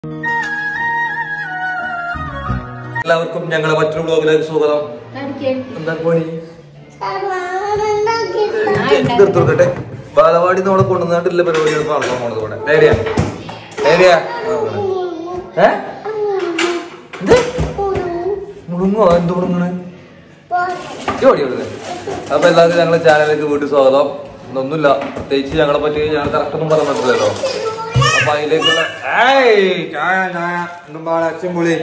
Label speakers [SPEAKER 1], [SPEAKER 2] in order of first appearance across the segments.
[SPEAKER 1] എല്ലാവർക്കും ഞങ്ങളെ മറ്റൊരു ബ്ലോഗിലേക്ക് സ്വാഗതം എന്താ പണി തീർത്തോട്ടെ ബാലവാടി നമ്മളെ കൊണ്ടുവന്നിട്ടില്ല പരിപാടികൾ നടക്കാൻ പോണത് ഇവിടെ ധൈര്യ ധൈര്യ ഏ എന്ത് മുടുങ്ങോ എന്ത് മുടുങ്ങണ് ജോടി കൊടുക്ക അപ്പൊ എല്ലാവർക്കും ഞങ്ങളെ ചാനലിലേക്ക് വീട്ടിൽ സ്വാഗതം ഇതൊന്നുമില്ല പ്രത്യേകിച്ച് ഞങ്ങളെ പറ്റി ഞങ്ങൾ കറക്റ്റ് ഒന്നും പറയാൻ പറ്റില്ലല്ലോ അപ്പൊ അതിലേക്കുള്ള ഏയ് ചായ ചായ എന്തും പാടെ അച്ഛൻ പുളി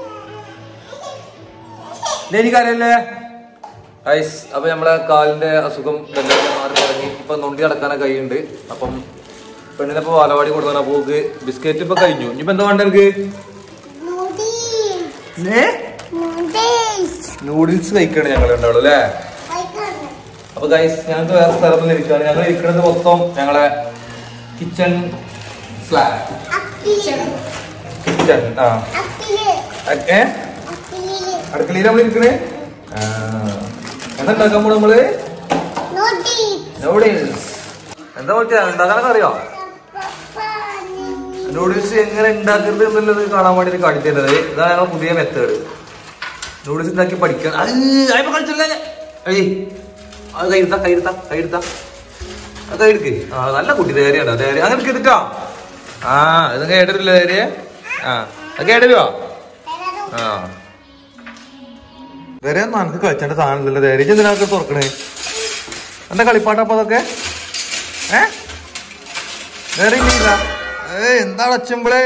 [SPEAKER 1] എനിക്കറിയല്ലേ ഐസ് അപ്പൊ നമ്മളെ കാലിന്റെ അസുഖം എല്ലാം മാറി തുടങ്ങി ഇപ്പൊ നൊണ്ടി നടക്കാനൊക്കെ കഴിയുണ്ട് അപ്പം പെണ്ണിനപ്പോ വാലവാടി കൊടുക്കാൻ പോക്ക് ബിസ്ക്കറ്റ് ഇപ്പൊ കഴിഞ്ഞു ഇനിയിപ്പോ എന്താ വേണ്ട എനിക്ക് നൂഡിൽസ് കഴിക്കണം ഞങ്ങൾ ഉണ്ടാവുള്ളൂ അല്ലേ അപ്പൊ ഗൈസ് ഞങ്ങൾക്ക് വേറെ സ്ഥലത്തിൽ ഇരിക്കുകയാണ് ഞങ്ങൾ ഇരിക്കുന്നത് മൊത്തം ഞങ്ങളെ കിച്ചൺ സ്ലാബ് കിച്ചൺ ആ അ- ഏ അടുക്കളയിൽ നമ്മൾ ഇരിക്കണേ എന്താ ഉണ്ടാക്കാൻ പോണ നമ്മള് നൂഡിൽസ് എന്താ പറ്റിയ ഉണ്ടാക്കാനൊക്കെ അറിയോ നൂഡിൽസ് എങ്ങനെ ഉണ്ടാക്കരുത് എന്നുള്ളത് കാണാൻ വേണ്ടി കാണിച്ചത് ഇതാണ് ഞങ്ങൾ പുതിയ മെത്തേഡ് നൂഡിൽസ് ഉണ്ടാക്കി പഠിക്കാൻ അത് അതിപ്പോ കളിച്ചില്ല ഏയ് അത് കൈയെടുത്ത കൈയെടുത്ത കൈയെടുത്ത അത് കൈയെടുക്ക് ആ നല്ല കുട്ടി ധൈര്യമാണ് ധൈര്യം അങ്ങനെ എടുത്തിട്ടോ ആ ഇത് കേട്ടിട്ടില്ല ധൈര്യ ആ അത് കേട്ടരുവോ ആ ധൈര്യം നമുക്ക് കളിച്ചേണ്ട സാധനമില്ലല്ലോ ധൈര്യം എന്തിനാക്കെ തുറക്കണേ എന്താ കളിപ്പാട്ടപ്പോ അതൊക്കെ ഏ വേറെ ഇല്ല ഏ എന്താ അച്ഛമ്പളേ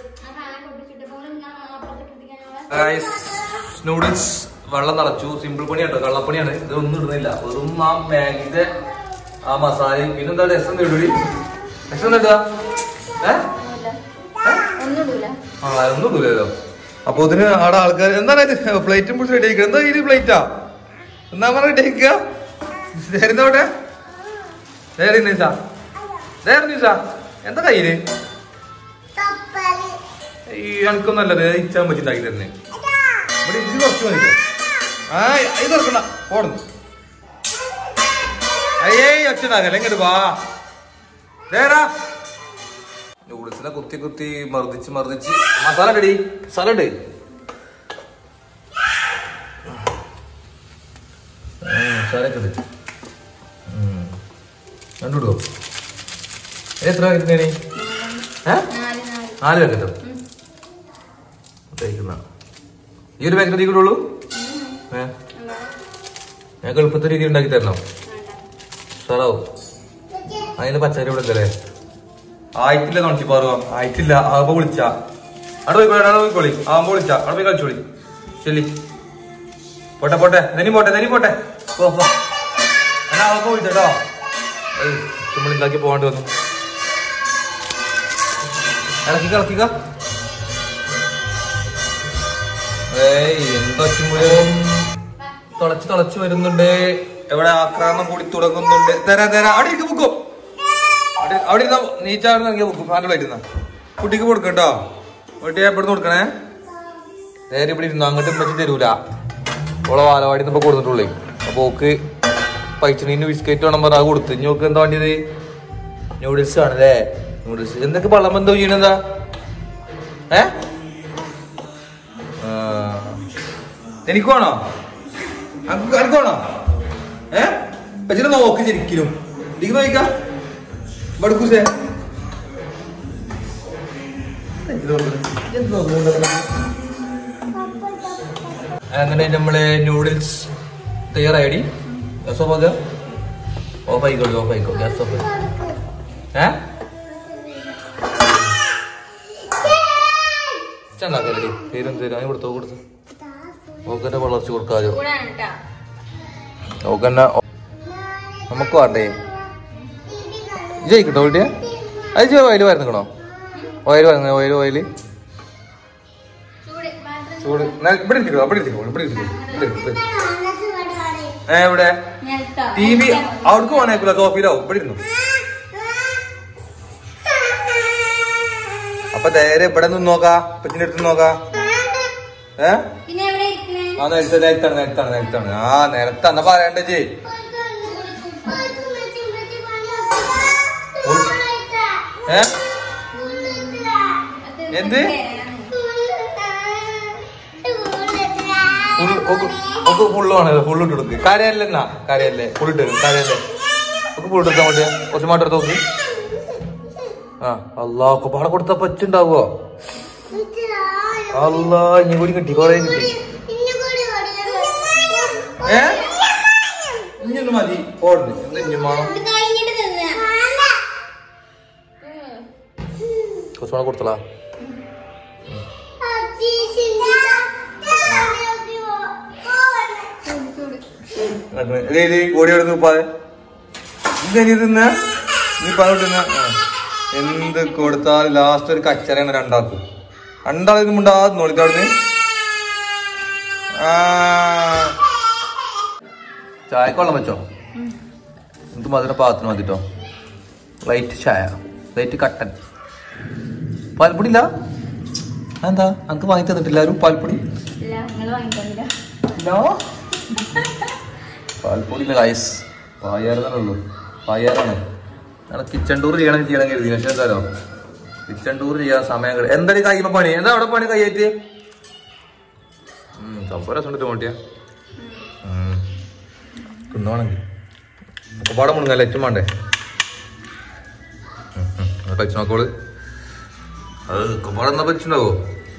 [SPEAKER 1] നൂഡിൽസ് വെള്ളം നിറച്ചു സിമ്പിൾ പണിയാണ് കള്ളപ്പണിയാണ് ഇതൊന്നും ഇടുന്നില്ല വെറും ആ മാഗിന്റെ ആ മസാലയും പിന്നെന്താ രസം ഇടൂടി രസം ഇടുക ഏ ആ ഒന്നും ഇടൂലല്ലോ അപ്പൊ ഇതിന് അവിടെ ആൾക്കാർ എന്താണ് പ്ലേറ്റും പിടിച്ച് റെഡി ആക്കുക എന്താ ഇത് പ്ലേറ്റാ എന്നാ പറഞ്ഞ റെഡി ആക്കുക നേരുന്നോട്ടെ നേരെ നിസ നേരെ നിസ എന്താ കയ്യില് ഈ എനക്കും നല്ലത് ഇച്ചാൻ പറ്റി ഉണ്ടാക്കി തരുന്നേ ഇവിടെ ഇത് കുറച്ച് മതി ആ ഇത് തുറക്കണ്ട പോടുന്നു അയ്യേ അച്ഛനാകല്ലേ ഇങ്ങോട്ട് വാ നേരാ നൂഡിൽസിനെ കുത്തി കുത്തി മർദ്ദിച്ച് മർദ്ദിച്ച് മസാല ഇടടി സലഡ് മസാലയൊക്കെ ഇട് കണ്ടുവിടുവോ എത്ര കിട്ടുന്നേ ഏ നാല് പാക്കറ്റോ കഴിക്കുന്ന ഈ ഒരു പാക്കറ്റ് തീക്കുള്ളൂ ഏ ഞാൻ എളുപ്പത്തെ രീതി ഉണ്ടാക്കി തരണം സാറാവും അതിന് പച്ചരി ഇവിടെ ഉണ്ടല്ലേ ആയിട്ടില്ല നോക്കി പാറുക ആയിട്ടില്ല ആകുമ്പോ വിളിച്ച അവിടെ പോയിക്കോളി അവിടെ പോയിക്കോളി ആകുമ്പോ വിളിച്ച അവിടെ പോയി കളിച്ചോളി ശരി പോട്ടെ പോട്ടെ നെനി പോട്ടെ നെനി പോട്ടെ പോ പോ എന്നാ ആകുമ്പോ വിളിച്ചോ നമ്മൾ ഉണ്ടാക്കി പോകേണ്ടി വന്നു ഇളക്കിക്ക ഇളക്കിക്ക ഏയ് എന്താ ചുമ്മുഴും തുളച്ച് തുളച്ച് വരുന്നുണ്ട് എവിടെ ആക്രമണം കൂടി തുടങ്ങുന്നുണ്ട് തരാ തരാ അവിടെ ഇരിക്കും ബുക്കും അവിടെ അവിടെ ഇരുന്ന നീച്ചാടുന്ന ഇറങ്ങിയ ബുക്കും ഫാൻ്റെ ഇരുന്ന കുട്ടിക്ക് കൊടുക്കട്ടോ കുട്ടിയെ എപ്പോഴും കൊടുക്കണേ നേരെ ഇവിടെ ഇരുന്നു അങ്ങോട്ട് വെച്ച് തരൂല ഓളെ വാലവാടി ഇപ്പൊ കൊടുത്തിട്ടുള്ളേ അപ്പൊ ഓക്ക് പൈച്ചണീന് ബിസ്ക്കറ്റ് വേണം പറഞ്ഞാൽ കൊടുത്തു ഇനി ഓക്ക് എന്താ വേണ്ടിയത് നൂഡിൽസ് ആണല്ലേ നൂഡിൽസ് എന്തൊക്കെ പള്ളം എന്തോ ചെയ്യണെന്താ ഏ ആ. എനിക്ക് വേണോ അനക്ക് അനക്ക് വേണോ ഏ പച്ചിനെ നോക്ക് ശരിക്കും എനിക്ക് നോക്കിക്കാ ബടുക്കൂസേ അങ്ങനെ നമ്മള് നൂഡിൽസ് തയ്യാറായടി ഗ്യാസ് ഓഫ് ആക്കുക ഓഫ് ആയിക്കോളി ഓഫ് ആയിക്കോ ഗ്യാസ് ഓഫ് ഏ ചെന്നാക്കല്ലേ പേരും തരും അതിന് കൊടുത്തോ കൊടുത്തു ഓക്കന്നെ വളർച്ച കൊടുക്കാതെ ഓക്കന്നെ നമുക്ക് വേണ്ടേ ജയിക്കട്ടോ വീട്ടിയ അത് ചെയ്യ ഓയിൽ വരുന്നിക്കണോ ഓയിൽ വരുന്ന ഓയിൽ ഓയിൽ ചൂട് ന- ഇവിടെ ഇരിക്കോ ഇവിടെ ഇരിക്കോ ഇവിടെ ഇരിക്കോ ഇവിടെ ഇരിക്കോ, ഇവിടെ ഇരിക്കോ. ഏ ഇവിടെ ടി വി അവിടേക്ക് പോകാനായിക്കൂല സോഫയിലാവും ഇവിടെ ഇരുന്നു അപ്പൊ നേരെ ഇവിടെ നിന്ന് നോക്കാ പച്ചിന്റെ അടുത്ത് നോക്കാ ഏ
[SPEAKER 2] പിന്നെ എവിടെ ഇരിക്കണേ
[SPEAKER 1] ആ നേരത്തെ നേരത്താണ് നേരത്താണ് നേരത്താണ് ആ നേരത്താണ് പറയണ്ടേ ജി ഏ എന്ത്? ഫുൾ ഒക്കെ ഫുള്ള് വേണല്ലോ ഫുള്ള് ഇട്ട് കൊടുക്ക് കരയല്ലേ എന്നാ കരയല്ലേ ഫുൾ ഇട്ട് കരയല്ലേ ഒക്കെ ഫുൾ എടുക്കാൻ വേണ്ടിയാ കുറച്ച് മാറ്റം എടുത്ത് നോക്ക് ആ അല്ലാ ഒക്കെ പാടെ കൊടുത്ത പച്ചുണ്ടാവോ അല്ലാ ഇനി കൂടി കിട്ടി കൊറേ കിട്ടി ഏ ഇഞ്ഞൊന്ന് മതി ഓടുന്നു എന്താ ഇഞ്ഞും വേണം കുറച്ച് കൂടെ കൊടുത്തളാ ഓടി എടുത്ത് ഉപ്പാതെ ഇതെനി തിന്ന നീ പറഞ്ഞിട്ടുന്ന എന്ത് കൊടുത്താൽ ലാസ്റ്റ് ഒരു കച്ചറയാണ് രണ്ടാൾക്കും രണ്ടാളും ഉണ്ടാകും നോളിക്കാവിടുന്ന് ചായക്കൊള്ളം വെച്ചോ എന്ത് മധുര പാത്രം മതിട്ടോ ലൈറ്റ് ചായ ലൈറ്റ് കട്ടൻ പാൽപ്പൊടി ഇല്ല എന്താ അനക്ക് വാങ്ങി തന്നിട്ടില്ല ആരും പാൽപ്പൊടി ഇല്ലോ പാൽപ്പൊടി ഇല്ല ഗൈസ് പായാറേ ഉള്ളൂ പായാറാണ് ഞങ്ങൾ കിച്ചൺ ടൂർ ചെയ്യണം ചെയ്യണം കരുതി പക്ഷെ എന്തായാലോ കിച്ചൺ ടൂർ ചെയ്യാൻ സമയം കിട്ടും എന്തായാലും കൈമ പണി എന്താ അവിടെ പണി കൈയായിട്ട് സംഭവം രസം മോട്ടിയാ തിന്നോണെങ്കിൽ ഒക്കെ പാടെ മുണങ്ങല്ല ഏറ്റവും വേണ്ടേ കഴിച്ചു നോക്കോള് അത് ഒക്കെ പാടെ എന്നാ പറ്റുണ്ടാവോ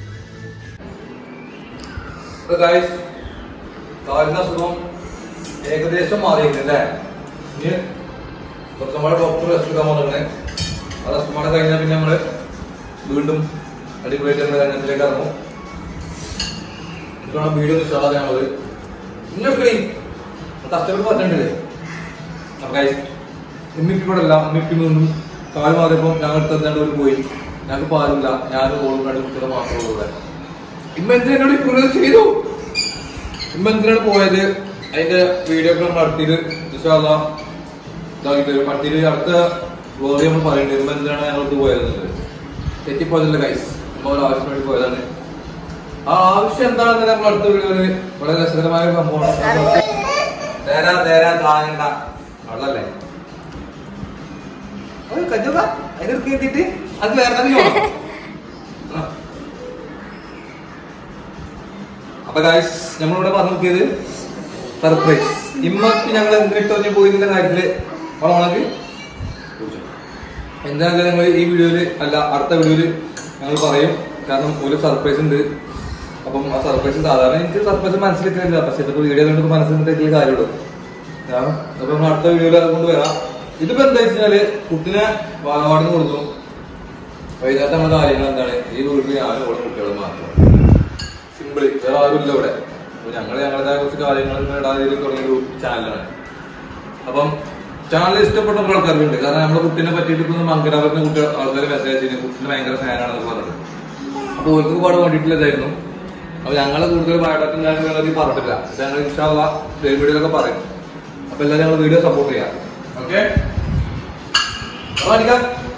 [SPEAKER 1] കാലിന് അസുഖം ഏകദേശം മാറിയിട്ടുണ്ട് ഇനി കുറച്ച് നമ്മുടെ ഡോക്ടർ റെസ്റ്റ് എടുക്കാൻ വന്നിട്ടുണ്ട് ആ റെസ്റ്റ് മാറി കഴിഞ്ഞാൽ പിന്നെ നമ്മള് വീണ്ടും അടിപൊളിയായിട്ട് നമ്മുടെ രംഗത്തിലേക്ക് ഇറങ്ങും ഇതാണ് വീഡിയോ ഒന്ന് സ്റ്റാർട്ട് ചെയ്യാനുള്ളത് ഇന്നൊക്കെ കഷ്ടപ്പെട്ട് പറഞ്ഞിട്ടില്ലേ എമ്മിപ്പിയോടല്ല എമ്മിപ്പി നിന്നും കാല് മാറിയപ്പോൾ ഞങ്ങൾ തന്നാണ്ട് ഒരു പോയി ഞങ്ങൾക്ക് പാലില്ല ഞാനും ഓളും രണ്ട് കുട്ടികൾ മാത്രമേ ഉള്ളൂ ഇവിടെ ഇമ്മ എന്തിനാ എന്നോട് ഇപ്പോഴും ചെയ്തു ഇമ്മ എന്തിനാണ് പോയത് അതിന്റെ വീഡിയോ ഒക്കെ നമ്മൾ നടത്തിയത് ഇൻഷാല്ല ഇതാക്കി തരും നടത്തിയിട്ട് അടുത്ത വ്ലോഗ് നമ്മൾ പറയേണ്ടി ഇമ്മ എന്തിനാണ് ഞങ്ങളോട് പോയത് തെറ്റിപ്പോയതല്ല കൈസ് നമ്മൾ ഒരു ആവശ്യം വേണ്ടി പോയതാണ് ആ ആവശ്യം എന്താണെന്ന് നമ്മൾ അടുത്ത വീഡിയോയില് വളരെ രസകരമായ ഒരു സംഭവമാണ് തേരാ തേരാ താങ്ങണ്ട അവളല്ലേ കഞ്ഞുക അതിന് കിട്ടിയിട്ട് അത് വേറെ തന്നെ വേണം ആ. അപ്പൊ ഗായ്സ് നമ്മളിവിടെ പറഞ്ഞു നോക്കിയത് സർപ്രൈസ് ഇമ്മക്ക് ഞങ്ങൾ എന്തിനിട്ടോ പോയിരുന്ന കാര്യത്തില് ഓണമാണെങ്കിൽ എന്തായാലും ഞങ്ങൾ ഈ വീഡിയോയില് അല്ല അടുത്ത വീഡിയോയില് ഞങ്ങൾ പറയും കാരണം ഒരു സർപ്രൈസ് ഉണ്ട് അപ്പം ആ സർപ്രൈസ് സാധാരണ എനിക്ക് സർപ്രൈസ് മനസ്സിലാക്കില്ല പക്ഷെ ഇതിപ്പോ വീഡിയോ കണ്ടിട്ട് മനസ്സിലാക്കിയ കാര്യമുള്ളൂ കാരണം അപ്പൊ നമ്മൾ അടുത്ത വീഡിയോയിൽ അതുകൊണ്ട് വരാം ഇതിപ്പോ എന്താ വെച്ചാല് കുട്ടിനെ വാഗവാടിന് കൊടുത്തു വൈകുന്നേരത്തെ നമ്മുടെ കാര്യങ്ങൾ എന്താണ് ഈ വീട്ടിൽ ഞാനും ഓടും കുട്ടികളും മാത്രം സിമ്പിള് വേറെ ആരുമില്ല ഇവിടെ അപ്പൊ ഞങ്ങൾ ഞങ്ങളുടേതായ കുറച്ച് കാര്യങ്ങൾ ഇങ്ങനെ ഇടാതെ തുടങ്ങിയ ഒരു ചാനലാണ് അപ്പം ചാനൽ ഇഷ്ടപ്പെട്ട കുറേ ആൾക്കാരുണ്ട് കാരണം നമ്മുടെ കുട്ടീനെ പറ്റിയിട്ട് ഇപ്പൊ മങ്കരാറിന്റെ കുട്ടി ആൾക്കാർ മെസ്സേജ് ചെയ്തു കുട്ടീനെ ഭയങ്കര ഫാനാണെന്ന് പറഞ്ഞത് അപ്പൊ ഓർക്ക് പാട് വേണ്ടിയിട്ടില്ലായിരുന്നു അപ്പൊ ഞങ്ങളെ കൂടുതൽ ബയോഡാറ്റ ഞാൻ നിങ്ങളത് പറഞ്ഞിട്ടില്ല ഇത് ഞങ്ങൾ ഇൻഷാള്ള വീഡിയോയിലൊക്കെ പറയും അപ്പൊ എല്ലാവരും ഞങ്ങൾ വീഡിയോ സപ്പോർട്ട് ചെയ്യാം ഓക്കെ അപ്പൊ അടിക്കാം